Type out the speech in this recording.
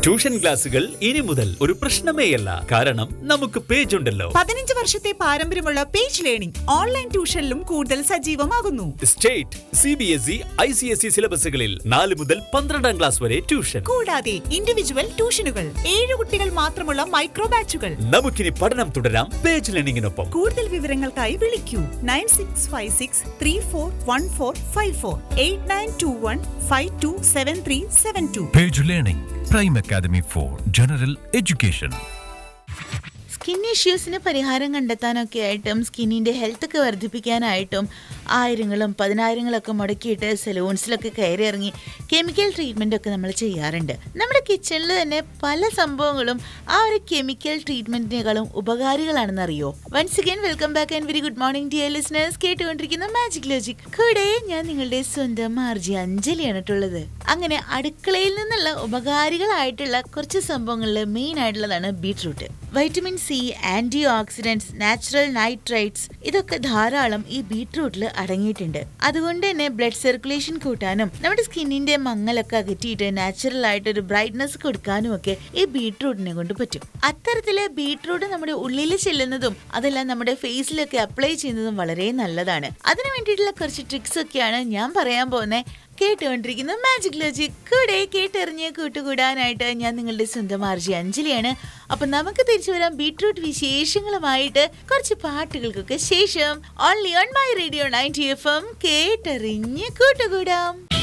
Tuition ക്ലാസുകൾ ഇനി മുതൽ ഒരു പ്രശ്നമേയല്ല കാരണം നമുക്ക് പേജ് ഉണ്ടല്ലോ പതിനഞ്ച് വർഷത്തെ പാരമ്പര്യമുള്ള പേജ് ലേണിംഗ് ഓൺലൈൻ ട്യൂഷനിലും കൂടുതൽ സജീവമാകുന്നു state C B S E I C S E സിലബസുകളിൽ നാല് മുതൽ പന്ത്രണ്ടാം ക്ലാസ് വരെ ട്യൂഷൻ കൂടാതെ ഇൻഡിവിജ്വൽ ട്യൂഷനുകൾ ഏഴ് കുട്ടികൾ മാത്രമുള്ള മൈക്രോ ബാച്ചുകൾ നമുക്കിനി പഠനം തുടരാം പേജ് ലേണിംഗിനൊപ്പം കൂടുതൽ വിവരങ്ങൾക്കായി വിളിക്കൂ nine six five six three four one four five four eight nine two one five two seven three seven two Page Learning, Prime Academy for General Education. Skin ഇഷ്യൂസിന് പരിഹാരം കണ്ടെത്താനൊക്കെ ആയിട്ടും സ്കിന്നിൻ്റെ ഹെൽത്ത് ഒക്കെ വർദ്ധിപ്പിക്കാനായിട്ടും ആയിരങ്ങളും പതിനായിരങ്ങളൊക്കെ മുടക്കിയിട്ട് സലൂൺസിലൊക്കെ കയറി ഇറങ്ങി കെമിക്കൽ ട്രീറ്റ്മെൻ്റ് ഒക്കെ നമ്മൾ ചെയ്യാറുണ്ട് നമ്മുടെ കിച്ചണിൽ തന്നെ പല സംഭവങ്ങളും ആ ഒരു കെമിക്കൽ ട്രീറ്റ്മെൻറ്റിനേക്കാളും ഉപകാരികളാണെന്ന് അറിയോ once again welcome back and very good morning dear listeners കേട്ടുകൊണ്ടിരിക്കുന്ന മാജിക് ലോജിക് കൂടെ ഞാൻ നിങ്ങളുടെ സ്വന്തം ആർജി അഞ്ജലിയാണ് കേട്ടുള്ളത് അങ്ങനെ അടുക്കളയിൽ നിന്നുള്ള ഉപകാരികളായിട്ടുള്ള കുറച്ച് സംഭവങ്ങളിൽ മെയിൻ ആയിട്ടുള്ളതാണ് beetroot vitamin C anti oxidants natural nitrites ഇതൊക്കെ ധാരാളം ഈ ബീട്രൂട്ടിൽ അടങ്ങിയിട്ടുണ്ട് അതുകൊണ്ട് തന്നെ ബ്ലഡ് സർക്കുലേഷൻ കൂട്ടാനും നമ്മുടെ സ്കിന്നിന്റെ മങ്ങലൊക്കെ അകറ്റിയിട്ട് നാച്ചുറൽ ആയിട്ട് ഒരു ബ്രൈറ്റ്നസ് കൊടുക്കാനും ഒക്കെ ഈ ബീട്രൂട്ടിനെ കൊണ്ട് പറ്റും അത്തരത്തില് ബീട്രൂട്ട് നമ്മുടെ ഉള്ളിൽ ചെല്ലുന്നതും അതെല്ലാം നമ്മുടെ ഫേസിലൊക്കെ അപ്ലൈ ചെയ്യുന്നതും വളരെ നല്ലതാണ് അതിനു വേണ്ടിയിട്ടുള്ള കുറച്ച് ട്രിക്സ് ഒക്കെയാണ് ഞാൻ പറയാൻ പോകുന്നത് കേട്ടുകൊണ്ടിരിക്കുന്ന മാജിക് ലോജിക് കൂടെ കേട്ടറിഞ്ഞ് കൂട്ടുകൂടാനായിട്ട് ഞാൻ നിങ്ങളുടെ സ്വന്തം ആർജി അഞ്ജലിയാണ് അപ്പൊ നമുക്ക് തിരിച്ചു വരാം ബീട്രൂട്ട് വിശേഷങ്ങളുമായിട്ട് കുറച്ച് പാട്ടുകൾക്കൊക്കെ ശേഷം only on my radio ninety F M കേട്ടറിഞ്ഞ് കൂട്ടുകൂടാം